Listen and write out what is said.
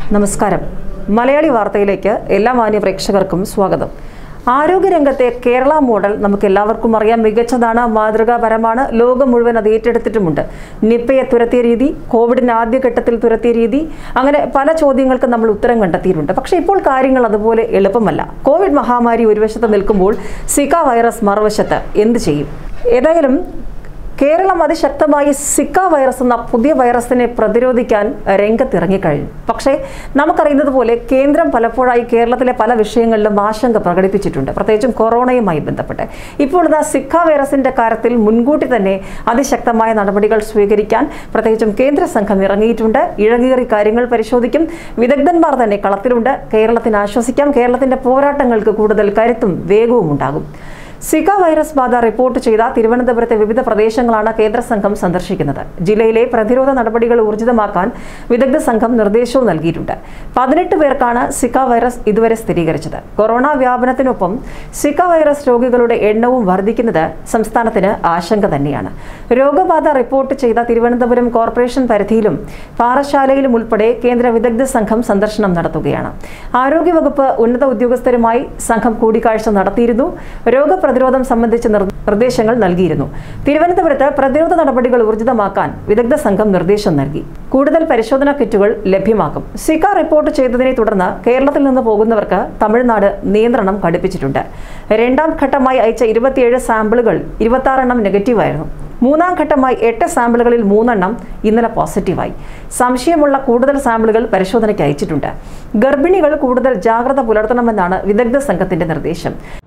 നമസ്കാരം മലയാളി വാർത്തയിലേക്ക് എല്ലാ മാന്യ പ്രേക്ഷകർക്കും സ്വാഗതം ആരോഗ്യരംഗത്തെ കേരള മോഡൽ നമുക്ക് എല്ലാവർക്കും അറിയാം മികച്ചതാണ് മാതൃകാപരമാണ് ലോകം മുഴുവൻ അത് ഏറ്റെടുത്തിട്ടുമുണ്ട് നിപ്പയെ തുരത്തിയ രീതി കോവിഡിന് ആദ്യഘട്ടത്തിൽ തുരത്തിയ രീതി അങ്ങനെ പല ചോദ്യങ്ങൾക്ക് നമ്മൾ ഉത്തരം കണ്ടെത്തിയിട്ടുണ്ട് പക്ഷേ ഇപ്പോൾ കാര്യങ്ങൾ അതുപോലെ എളുപ്പമല്ല കോവിഡ് മഹാമാരി ഒരു വശത്ത് നിൽക്കുമ്പോൾ സിക വൈറസ് മറുവശത്ത് എന്ത് ചെയ്യും ഏതായാലും കേരളം അതിശക്തമായി സിക്ക വൈറസ് എന്ന പുതിയ വൈറസിനെ പ്രതിരോധിക്കാൻ രംഗത്തിറങ്ങിക്കഴിഞ്ഞു പക്ഷേ നമുക്കറിയുന്നത് പോലെ കേന്ദ്രം പലപ്പോഴായി കേരളത്തിലെ പല വിഷയങ്ങളിലും ആശങ്ക പ്രകടിപ്പിച്ചിട്ടുണ്ട് പ്രത്യേകിച്ചും കൊറോണയുമായി ബന്ധപ്പെട്ട് ഇപ്പോൾ ഇതാ സിക്ക വൈറസിന്റെ കാര്യത്തിൽ മുൻകൂട്ടി തന്നെ അതിശക്തമായ നടപടികൾ സ്വീകരിക്കാൻ പ്രത്യേകിച്ചും കേന്ദ്ര സംഘം ഇറങ്ങിയിട്ടുണ്ട് ഇഴകേറി കാര്യങ്ങൾ പരിശോധിക്കും വിദഗ്ധന്മാർ തന്നെ കളത്തിലുണ്ട് കേരളത്തിന് ആശ്വസിക്കാം കേരളത്തിന്റെ പോരാട്ടങ്ങൾക്ക് കൂടുതൽ കരുത്തും വേഗവും ഉണ്ടാകും സിക വൈറസ് ബാധ റിപ്പോർട്ട് ചെയ്ത തിരുവനന്തപുരത്തെ വിവിധ പ്രദേശങ്ങളാണ് കേന്ദ്ര സംഘം സന്ദർശിക്കുന്നത് ജില്ലയിലെ പ്രതിരോധ നടപടികൾ ഊർജിതമാക്കാൻ വിദഗ്ധ സംഘം നിർദ്ദേശവും നൽകിയിട്ടുണ്ട് പതിനെട്ട് പേർക്കാണ് സിക വൈറസ് ഇതുവരെ സ്ഥിരീകരിച്ചത് കൊറോണ വ്യാപനത്തിനൊപ്പം സിക വൈറസ് രോഗികളുടെ എണ്ണവും വർദ്ധിക്കുന്നത് സംസ്ഥാനത്തിന് ആശങ്ക തന്നെയാണ് രോഗബാധ റിപ്പോർട്ട് ചെയ്ത തിരുവനന്തപുരം കോർപ്പറേഷൻ പരിധിയിലും പാറശാലയിലും ഉൾപ്പെടെ കേന്ദ്ര വിദഗ്ധ സംഘം സന്ദർശനം നടത്തുകയാണ് ആരോഗ്യവകുപ്പ് ഉന്നത ഉദ്യോഗസ്ഥരുമായി സംഘം കൂടിക്കാഴ്ച നടത്തിയിരുന്നു രോഗപ്രതിരോധം സംബന്ധിച്ച നിർ- നിർദ്ദേശങ്ങൾ നൽകിയിരുന്നു തിരുവനന്തപുരത്ത് പ്രതിരോധ നടപടികൾ ഊർജിതമാക്കാൻ വിദഗ്ധ സംഘം നിർദ്ദേശം നൽകി കൂടുതൽ പരിശോധനാ കിറ്റുകൾ ലഭ്യമാക്കും സിക റിപ്പോർട്ട് ചെയ്തതിനെ തുടർന്ന് കേരളത്തിൽ നിന്ന് പോകുന്നവർക്ക് തമിഴ്നാട് നിയന്ത്രണം കടുപ്പിച്ചിട്ടുണ്ട് രണ്ടാം ഘട്ടമായി അയച്ച ഇരുപത്തിയേഴ് സാമ്പിളുകൾ ഇരുപത്തി ആറെണ്ണം നെഗറ്റീവായിരുന്നു മൂന്നാം ഘട്ടമായി എട്ട് സാമ്പിളുകളിൽ മൂന്നെണ്ണം ഇന്നലെ പോസിറ്റീവായി സംശയമുള്ള കൂടുതൽ സാമ്പിളുകൾ പരിശോധനയ്ക്ക് അയച്ചിട്ടുണ്ട് ഗർഭിണികൾ കൂടുതൽ ജാഗ്രത പുലർത്തണമെന്നാണ് വിദഗ്ധ സംഘത്തിന്റെ നിർദ്ദേശം